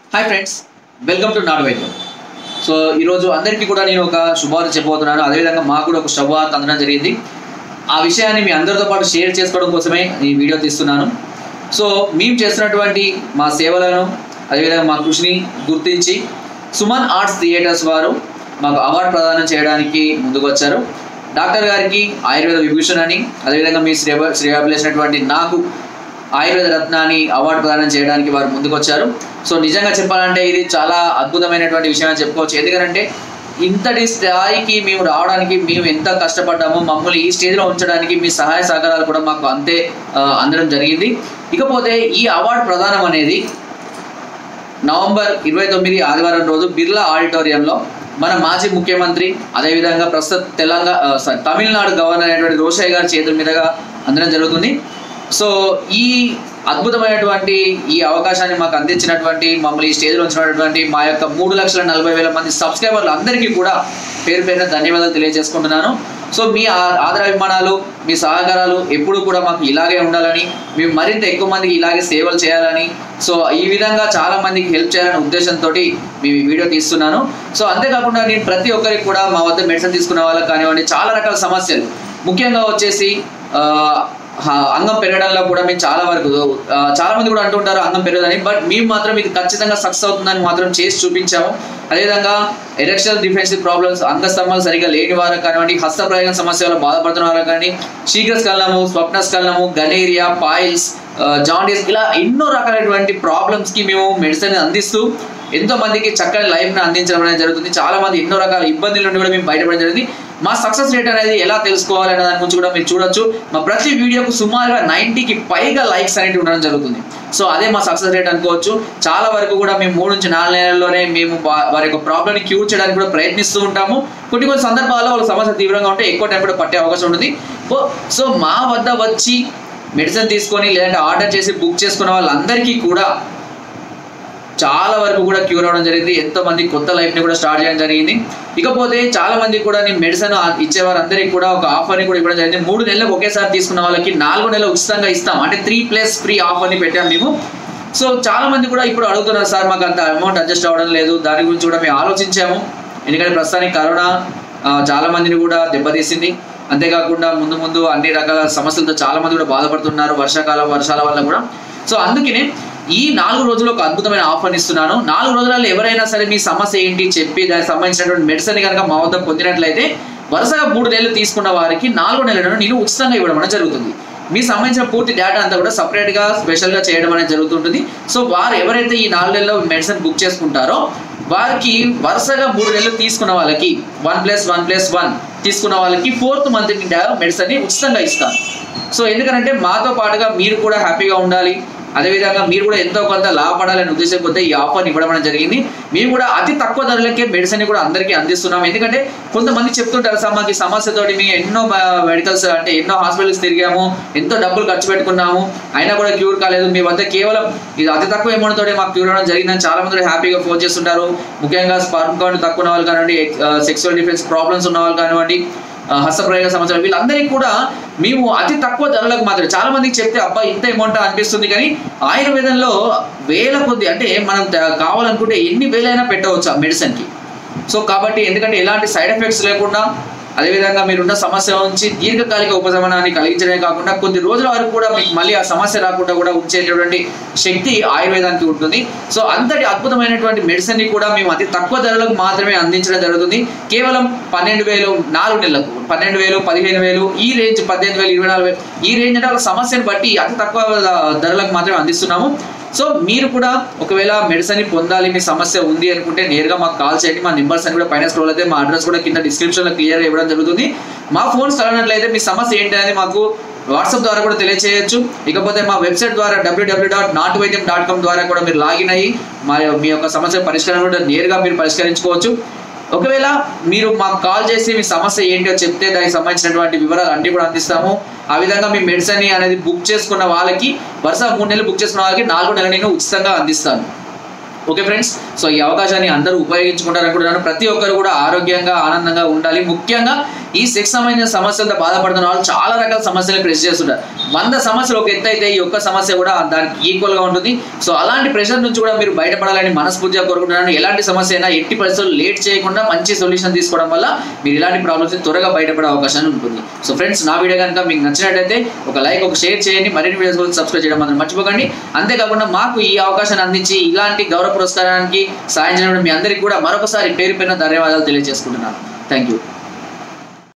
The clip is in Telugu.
హాయ్ ఫ్రెండ్స్ వెల్కమ్ టు నాడు వైద్యం సో ఈరోజు అందరికీ కూడా నేను ఒక శుభవార్త చెప్పబోతున్నాను అదేవిధంగా మాకు కూడా ఒక శుభవార్త అందడం జరిగింది ఆ విషయాన్ని మీ అందరితో పాటు షేర్ చేసుకోవడం కోసమే ఈ వీడియో తీస్తున్నాను సో మేము చేస్తున్నటువంటి మా సేవలను అదేవిధంగా మా కృషిని గుర్తించి సుమన్ ఆర్ట్స్ థియేటర్స్ వారు మాకు అవార్డు ప్రదానం చేయడానికి ముందుకు వచ్చారు డాక్టర్ గారికి ఆయుర్వేద విభూషణ్ అని అదేవిధంగా మీ శ్రేయ శ్రేయాభిలేసినటువంటి నాకు ఆయుర్వేద రత్నాన్ని అవార్డు ప్రదానం చేయడానికి వారు ముందుకొచ్చారు సో నిజంగా చెప్పాలంటే ఇది చాలా అద్భుతమైనటువంటి విషయం అని చెప్పుకోవచ్చు ఎందుకంటే ఇంతటి స్థాయికి మేము రావడానికి మేము ఎంత కష్టపడ్డామో మమ్మల్ని ఈ స్టేజ్లో ఉంచడానికి మీ సహాయ సహకారాలు కూడా మాకు అంతే ఆ, అందడం జరిగింది ఇకపోతే ఈ అవార్డు ప్రదానం అనేది నవంబర్ ఇరవై తొమ్మిది ఆదివారం రోజు బిర్లా ఆడిటోరియంలో మన మాజీ ముఖ్యమంత్రి అదేవిధంగా ప్రస్తుత తెలంగాణ ఆ, సారీ, తమిళనాడు గవర్నర్ అయినటువంటి రోషయ్య గారి చేతుల మీదుగా అందడం జరుగుతుంది సో ఈ అద్భుతమైనటువంటి ఈ అవకాశాన్ని మాకు అందించినటువంటి మమ్మల్ని ఈ స్టేజ్లో ఉంచినటువంటి మా యొక్క మూడు లక్షల నలభై వేల మంది సబ్స్క్రైబర్లు అందరికీ కూడా పేరు పేరున ధన్యవాదాలు తెలియజేసుకుంటున్నాను సో మీ ఆ- ఆదరాభిమానాలు మీ సహకారాలు ఎప్పుడు కూడా మాకు ఇలాగే ఉండాలని మేము మరింత ఎక్కువ మందికి ఇలాగే సేవలు చేయాలని సో ఈ విధంగా చాలా మందికి హెల్ప్ చేయాలనే ఉద్దేశంతో మేము ఈ వీడియో తీస్తున్నాను సో అంతేకాకుండా నేను ప్రతి ఒక్కరికి కూడా మా వద్ద మెడిసిన్ తీసుకున్న వాళ్ళకి కానివ్వండి చాలా రకాల సమస్యలు ముఖ్యంగా వచ్చేసి ఆ, హ- అంగం పెరగడంలో కూడా మేము చాలా వరకు ఆ, చాలా మంది కూడా అంటుంటారు అంగం పెరగదని బట్ మేము మాత్రం ఇది ఖచ్చితంగా సక్సెస్ అవుతుందని మాత్రం చేసి చూపించాము అదేవిధంగా ఎరెక్షనల్ డిఫెన్సివ్ ప్రాబ్లమ్స్ అంగస్తంభాలు సరిగా లేని వారికి కానివ్వండి హస్తప్రయోగం సమస్యలు బాధపడుతున్న వారికి కానీ శీఘ్రస్కలనము స్వప్నస్కలనము గనేరియా పాయిల్స్ జాండీస్ ఇలా ఎన్నో రకాలైనటువంటి ప్రాబ్లమ్స్ కి మేము మెడిసిన్ అందిస్తూ ఎంతో మందికి చక్కని లైఫ్ ని అందించడం అనేది జరుగుతుంది చాలా మంది ఎన్నో రకాల ఇబ్బందుల నుండి కూడా మేము బయటపడడం జరిగింది మా సక్సెస్ రేట్ అనేది ఎలా తెలుసుకోవాలి అనే దాని గురించి కూడా మీరు చూడొచ్చు మా ప్రతి వీడియోకు సుమారుగా నైంటీకి పైగా లైక్స్ అనేవి ఉండడం జరుగుతుంది సో అదే మా సక్సెస్ రేట్ అనుకోవచ్చు చాలా వరకు కూడా మేము మూడు నుంచి నాలుగు నెలల్లోనే మేము వా- వారి యొక్క ప్రాబ్లమ్ని క్యూర్ చేయడానికి కూడా ప్రయత్నిస్తూ ఉంటాము కొన్ని కొన్ని సందర్భాల్లో వాళ్ళ సమస్య తీవ్రంగా ఉంటే ఎక్కువ టైం కూడా పట్టే అవకాశం ఉంటుంది ఓ- సో మా వద్ద వచ్చి మెడిసిన్ తీసుకొని లేదంటే ఆర్డర్ చేసి బుక్ చేసుకున్న వాళ్ళందరికీ కూడా చాలా వరకు కూడా క్యూర్ అవ్వడం జరిగింది ఎంతో మంది కొత్త లైఫ్ ని కూడా స్టార్ట్ చేయడం జరిగింది ఇకపోతే చాలా మంది కూడా నేను మెడిసిన్ ఇచ్చే వారందరికీ కూడా ఒక ఆఫర్ ని కూడా ఇవ్వడం జరిగింది మూడు నెలలకు ఒకేసారి తీసుకున్న వాళ్ళకి నాలుగు నెలలు ఉచితంగా ఇస్తాం అంటే త్రీ ప్లస్ ఫ్రీ ఆఫర్ ని పెట్టాం మేము సో చాలా మంది కూడా ఇప్పుడు అడుగుతున్నారు సార్ మాకు అంత అమౌంట్ అడ్జస్ట్ అవ్వడం లేదు దాని గురించి కూడా మేము ఆలోచించాము ఎందుకంటే ప్రస్తుతానికి కరోనా ఆ, చాలా మందిని కూడా దెబ్బతీసింది అంతేకాకుండా ముందు ముందు అన్ని రకాల సమస్యలతో చాలా మంది కూడా బాధపడుతున్నారు వర్షాకాలం వర్షాల వల్ల కూడా సో అందుకనే ఈ నాలుగు రోజులు ఒక అద్భుతమైన ఆఫర్ ఇస్తున్నాను నాలుగు రోజులలో ఎవరైనా సరే మీ సమస్య ఏంటి చెప్పి దానికి సంబంధించినటువంటి మెడిసిన్ కనుక మా వద్ద పొందినట్లయితే వరుసగా మూడు నెలలు తీసుకున్న వారికి నాలుగు నెలలను నేను ఉచితంగా ఇవ్వడం అనేది జరుగుతుంది మీ సంబంధించిన పూర్తి డేటా అంతా కూడా separate గా స్పెషల్ గా చేయడం అనేది జరుగుతుంటుంది సో వారు ఎవరైతే ఈ నాలుగు నెలల్లో మెడిసిన్ బుక్ చేసుకుంటారో వారికి వరుసగా మూడు నెలలు తీసుకున్న వాళ్ళకి one plus one plus one తీసుకున్న వాళ్ళకి ఫోర్త్ మంత్ మెడిసిన్ ని ఉచితంగా ఇస్తాను సో ఎందుకంటే మాతో పాటుగా మీరు కూడా హ్యాపీగా ఉండాలి అదేవిధంగా మీరు కూడా ఎంతో కొంత లాభపడాలనే ఉద్దేశం కొద్ది ఈ ఆఫర్ ఇవ్వడం అనేది జరిగింది మేము కూడా అతి తక్కువ ధరలకే మెడిసిన్ కూడా అందరికీ అందిస్తున్నాం ఎందుకంటే కొంతమంది చెప్తుంటారు సార్ మాకు ఈ సమస్యతోటి మేము ఎన్నో మెడికల్స్ అంటే ఎన్నో హాస్పిటల్స్ తిరిగాము ఎంతో డబ్బులు ఖర్చు పెట్టుకున్నాము అయినా కూడా క్యూర్ కాలేదు మీ వద్ద కేవలం ఇది అతి తక్కువ అమౌంట్ తోటి మాకు క్యూర్ అవ్వడం జరిగిందని చాలా మంది కూడా హ్యాపీగా ఫోన్ చేస్తుంటారు ముఖ్యంగా స్పర్మ్ కౌంట్ తక్కువ ఉన్న వాళ్ళు కానివ్వండి సెక్సువల్ డిఫెన్స్ ప్రాబ్లమ్స్ ఉన్న వాళ్ళు కానివ్వండి ఆ, హస్తప్రయోగ సంవత్సరం వీళ్ళందరికీ కూడా మేము అతి తక్కువ ధరలకు మాత్రమే చాలా మందికి చెప్తే అబ్బా ఇంత అమౌంట్ అనిపిస్తుంది కానీ ఆయుర్వేదంలో వేల కొద్ది అంటే మనం త- కావాలనుకుంటే ఎన్ని వేలైనా పెట్టవచ్చు ఆ మెడిసిన్కి సో కాబట్టి ఎందుకంటే ఎలాంటి సైడ్ ఎఫెక్ట్స్ లేకుండా అదేవిధంగా మీరున్న సమస్య నుంచి దీర్ఘకాలిక ఉపశమనాన్ని కలిగించడమే కాకుండా కొద్ది రోజుల వరకు కూడా మీకు మళ్ళీ ఆ సమస్య రాకుండా కూడా ఉంచేటటువంటి శక్తి ఆయుర్వేదానికి ఉంటుంది సో అంతటి అద్భుతమైనటువంటి మెడిసిన్ ని కూడా మేము అతి తక్కువ ధరలకు మాత్రమే అందించడం జరుగుతుంది కేవలం పన్నెండు వేలు నాలుగు నెలలకు పన్నెండు వేలు పదిహేను వేలు ఈ రేంజ్ పద్దెనిమిది వేలు ఇరవై నాలుగు వేలు ఈ రేంజ్ అంటే ఒక సమస్యను బట్టి అతి తక్కువ ధరలకు మాత్రమే అందిస్తున్నాము సో మీరు కూడా ఒకవేళ మెడిసిన్ పొందాలి మీ సమస్య ఉంది అనుకుంటే నేరుగా మాకు కాల్ చేయండి మా నెంబర్స్ అని కూడా పైన స్క్రోల్ అయితే మా అడ్రస్ కూడా కింద డిస్క్రిప్షన్ లో క్లియర్ ఇవ్వడం జరుగుతుంది మా ఫోన్స్ కలిగినట్లయితే మీ సమస్య ఏంటి అనేది మాకు వాట్సాప్ ద్వారా కూడా తెలియచేయచ్చు ఇకపోతే మా వెబ్సైట్ ద్వారా డబ్ల్యూడబ్ల్యూ డాట్ నాట్ వైద్యం డాట్ కామ్ ద్వారా కూడా మీరు లాగిన్ అయ్యి మా మీ యొక్క సమస్య పరిష్కారం కూడా నేరుగా మీరు పరిష్కరించుకోవచ్చు ఒకవేళ మీరు మాకు కాల్ చేసి మీ సమస్య ఏంటో చెప్తే దానికి సంబంధించినటువంటి వివరాలు అన్ని కూడా అందిస్తాము ఆ విధంగా మీ మెడిసిన్ అనేది బుక్ చేసుకున్న వాళ్ళకి వరుస మూడు నెలలు బుక్ చేసుకున్న వాళ్ళకి నాలుగో నెల నేను ఉచితంగా అందిస్తాను ఓకే ఫ్రెండ్స్ సో ఈ అవకాశాన్ని అందరూ ఉపయోగించుకుంటారు అనుకుంటున్నాను ప్రతి ఒక్కరు కూడా ఆరోగ్యంగా ఆనందంగా ఉండాలి ముఖ్యంగా ఈ సెక్స్ సంబంధించిన సమస్యలతో బాధపడుతున్న వాళ్ళు చాలా రకాల సమస్యలు ఫేస్ చేస్తుంటారు వంద సమస్యలు ఒక ఎత్తు అయితే ఈ ఒక్క సమస్య కూడా దానికి ఈక్వల్ గా ఉంటుంది సో అలాంటి ప్రెషర్ నుంచి కూడా మీరు బయటపడాలని మనస్ఫూర్తిగా కోరుకుంటున్నాను ఎలాంటి సమస్య అయినా ఎట్టి పరిస్థితులు లేట్ చేయకుండా మంచి సొల్యూషన్ తీసుకోవడం వల్ల మీరు ఇలాంటి ప్రాబ్లమ్స్ త్వరగా బయటపడే అవకాశం ఉంటుంది సో ఫ్రెండ్స్ నా వీడియో కనుక మీకు నచ్చినట్టయితే ఒక లైక్ ఒక షేర్ చేయండి మరిన్ని వీడియోస్ గురించి సబ్స్క్రైబ్ చేయడం మాత్రం మర్చిపోకండి అంతేకాకుండా మాకు ఈ అవకాశాన్ని అందించి ఇలాంటి గౌరవ పురస్కారానికి సాయం చేయడం మీ అందరికీ కూడా మరొకసారి పేరు పైన ధన్యవాదాలు తెలియజేసుకుంటున్నాను థ్యాంక్ యూ